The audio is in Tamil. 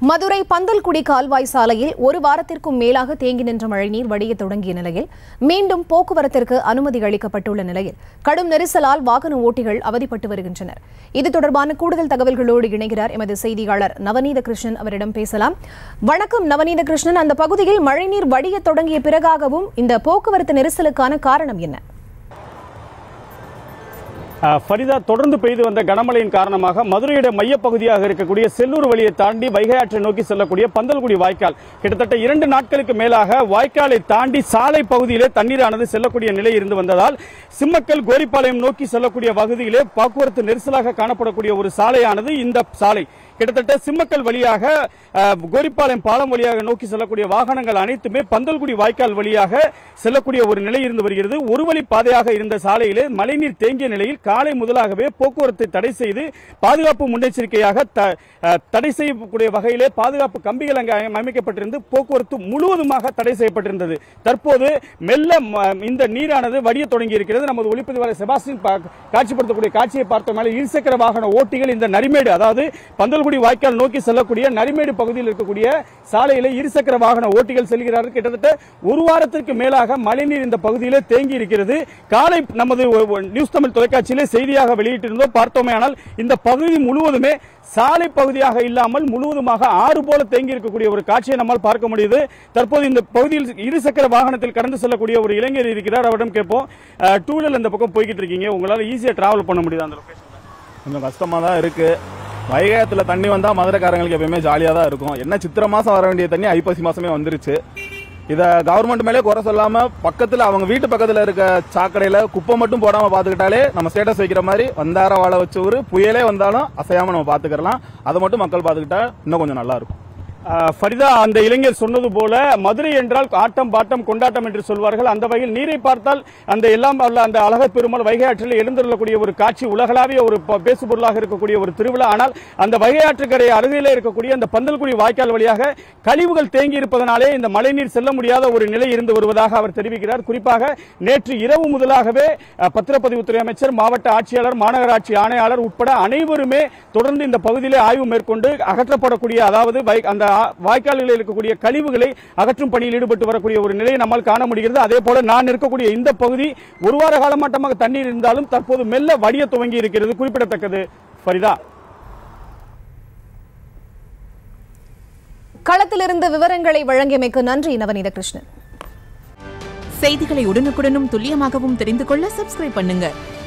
மதுரை பந்தல்குடி கால்வாய் சாலையில் ஒரு வாரத்திற்கும் மேலாக தேங்கி நின்ற மழைநீர் வடிய தொடங்கிய நிலையில் மீண்டும் போக்குவரத்திற்கு அனுமதி அளிக்கப்பட்டுள்ள நிலையில் கடும் நெரிசலால் வாகன ஓட்டிகள் அவதிப்பட்டு வருகின்றனர் இது தொடர்பான கூடுதல் தகவல்களோடு இணைகிறார் எமது செய்தியாளர் நவநீத கிருஷ்ணன் அவரிடம் பேசலாம் வணக்கம் நவநீத கிருஷ்ணன் அந்த பகுதியில் மழைநீர் வடிய தொடங்கிய பிறகாகவும் இந்த போக்குவரத்து நெரிசலுக்கான காரணம் என்ன அஹ், ஃபரிதா தொடர்ந்து பெய்து வந்த கனமழையின் காரணமாக மதுரையோட மையப்பகுதியாக இருக்கக்கூடிய செல்லூர் வழியை தாண்டி வைகை ஆற்றை நோக்கி செல்லக்கூடிய பந்தல்குடி வாய்க்கால் கிட்டத்தட்ட இரண்டு நாட்களுக்கு மேலாக வாய்க்காலை தாண்டி சாலை பகுதியிலே தண்ணீரானது செல்லக்கூடிய நிலை இருந்து வந்ததால் சிம்மக்கல் கோரிப்பாளையம் நோக்கி செல்லக்கூடிய பகுதியிலே போக்குவரத்து நெரிசலாக காணப்படக்கூடிய ஒரு சாலையானது இந்த சாலை கிட்டத்தட்ட சிம்மக்கல் வழியாக அஹ், கோரிப்பாளையம் பாலம் வழியாக நோக்கி செல்லக்கூடிய வாகனங்கள் அனைத்துமே பந்தல்குடி வாய்க்கால் வழியாக செல்லக்கூடிய ஒரு நிலை இருந்து வருகிறது ஒரு வழி பாதையாக இருந்த சாலையிலே மழைநீர் தேங்கிய நிலையில் காலை முதலாகவே போக்குவரத்தை தடை செய்து பாதுகாப்பு முன்னெச்சரிக்கையாக த- அஹ், தடை செய்யக்கூடிய வகையிலே பாதுகாப்பு கம்பிகள் அங்கே அமைக்கப்பட்டிருந்து போக்குவரத்து முழுவதுமாக தடை செய்யப்பட்டிருந்தது தற்போது மெல்ல ம- இந்த நீரானது வடிய தொடங்கி இருக்கிறது நமது ஒளிப்பதிவாளர் செபாஸ்டின் பா- காட்சிப்படுத்தக்கூடிய காட்சியை பார்த்தோம்னால இருசக்கர வாகன ஓட்டிகள் இந்த நரிமேடு அதாவது பந்தல்குடி வாய்க்கால் நோக்கி செல்லக்கூடிய நரிமேடு பகுதியில் இருக்கக்கூடிய சாலையில இருசக்கர வாகன ஓட்டிகள் செல்கிறார்கள் கிட்டத்தட்ட ஒரு வாரத்திற்கு மேலாக மழைநீர் இந்த பகுதியிலே தேங்கி இருக்கிறது காலை நமது ஒ- ஒ- நியூஸ் தமிழ் தொலைக்காட்சியிலே செய்தியாக வெளியிட்டிருந்தோம் பார்த்தோமேயானால் இந்த பகுதி முழுவதுமே சாலை பகுதியாக இல்லாமல் முழுவதுமாக ஆறு போல தேங்கி இருக்கக்கூடிய ஒரு காட்சியை நம்மால் பார்க்க முடியுது தற்போது இந்த பகுதியில் இருசக்கர வாகனத்தில் கடந்து செல்லக்கூடிய ஒரு இளைஞர் இருக்கிறார் அவரிடம் கேட்போம் டூ வீலர் இந்த பக்கம் போய்கிட்டு இருக்கீங்க உங்களால ஈஸியா டிராவல் பண்ண முடியுது அந்த லொகேஷன் கொஞ்சம் கஷ்டமாக தான் இருக்கு வைகாயத்தில் தண்ணி வந்தால் மதுரைக்காரங்களுக்கு எப்பயுமே ஜாலியாக தான் இருக்கும் என்ன சித்திரை மாதம் வர வேண்டிய தண்ணி ஐப்பசி மாதமே வந்துருச்சு இதை கவர்மெண்ட் மேலே குறை சொல்லாமல் பக்கத்தில் அவங்க வீட்டு பக்கத்தில் இருக்க சாக்கடையில் குப்பை மட்டும் போடாமல் பார்த்துக்கிட்டாலே நம்ம ஸ்டேட்டஸ் வைக்கிற மாதிரி வந்தார வாழ வச்ச ஒரு புயலே வந்தாலும் அசையாமல் நம்ம பார்த்துக்கிறலாம் அதை மட்டும் மக்கள் பார்த்துக்கிட்டா இன்னும் கொஞ்சம் நல்லா இருக்கும் ஆஹ் ஃபரிதா அந்த இளைஞர் சொன்னது போல மதுரை என்றால் ஆட்டம் பாட்டம் கொண்டாட்டம் என்று சொல்வார்கள் அந்த வகையில் நீரை பார்த்தால் அந்த எல்லாம் வல்ல அந்த அழகர் பெருமாள் வைகை ஆற்றில் எழுந்துள்ளக்கூடிய ஒரு காட்சி உலகளாவிய ஒரு ப- பேசு பொருளாக இருக்கக்கூடிய ஒரு திருவிழா ஆனால் அந்த வைகை ஆற்றுக்கரை அருகிலே இருக்கக்கூடிய அந்த பந்தல்குடி வாய்க்கால் வழியாக கழிவுகள் தேங்கி இருப்பதனாலே இந்த மழைநீர் செல்ல முடியாத ஒரு நிலை இருந்து வருவதாக அவர் தெரிவிக்கிறார் குறிப்பாக நேற்று இரவு முதலாகவே அஹ், பத்திரப்பதிவுத்துறை அமைச்சர் மாவட்ட ஆட்சியாளர் மாநகராட்சி ஆணையாளர் உட்பட அனைவருமே தொடர்ந்து இந்த பகுதியிலே ஆய்வு மேற்கொண்டு அகற்றப்படக்கூடிய அதாவது வை- அந்த ஆ- வாய்க்கால்களில் இருக்கக்கூடிய கழிவுகளை அகற்றும் பணியில் ஈடுபட்டு வரக்கூடிய ஒரு நிலையை நம்மால் காண முடிகிறது அதே போல நான் இருக்கக்கூடிய இந்த பகுதி ஒரு வார காலமாட்டமாக தண்ணீர் இருந்தாலும் தற்போது மெல்ல வடிய துவங்கி இருக்கிறது குறிப்பிடத்தக்கது ஃபரிதா களத்திலிருந்து விவரங்களை வழங்கியமைக்கு நன்றி நவநீத கிருஷ்ணன் செய்திகளை உடனுக்குடனும் துல்லியமாகவும் தெரிந்து கொள்ள சப்ஸ்கிரைப் பண்ணுங்க